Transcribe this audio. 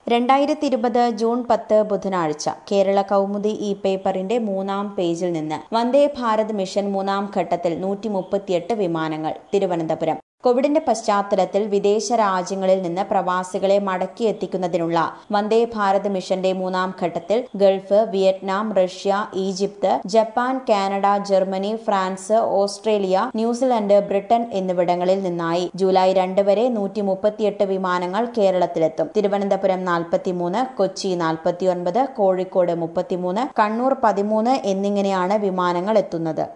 രണ്ടായിരത്തി ഇരുപത് ജൂൺ പത്ത് ബുധനാഴ്ച കേരള കൗമുദി ഈ പേപ്പറിന്റെ മൂന്നാം പേജിൽ നിന്ന് വന്ദേ ഭാരത് മിഷൻ മൂന്നാം ഘട്ടത്തിൽ നൂറ്റി മുപ്പത്തിയെട്ട് വിമാനങ്ങൾ തിരുവനന്തപുരം കോവിഡിന്റെ പശ്ചാത്തലത്തിൽ വിദേശ രാജ്യങ്ങളിൽ നിന്ന് പ്രവാസികളെ മടക്കി എത്തിക്കുന്നതിനുള്ള വന്ദേ ഭാരത് മിഷന്റെ മൂന്നാം ഘട്ടത്തിൽ Gulf Vietnam Russia Egypt Japan Canada Germany France Australia New Zealand Britain എന്നിവിടങ്ങളിൽ നിന്നായി ജൂലൈ രണ്ട് വരെ നൂറ്റി മുപ്പത്തിയെട്ട് വിമാനങ്ങൾ കേരളത്തിലെത്തും തിരുവനന്തപുരം നാൽപ്പത്തിമൂന്ന് കൊച്ചി നാൽപ്പത്തിയൊൻപത് കോഴിക്കോട് മുപ്പത്തിമൂന്ന് കണ്ണൂർ പതിമൂന്ന് എന്നിങ്ങനെയാണ് വിമാനങ്ങൾ എത്തുന്നത്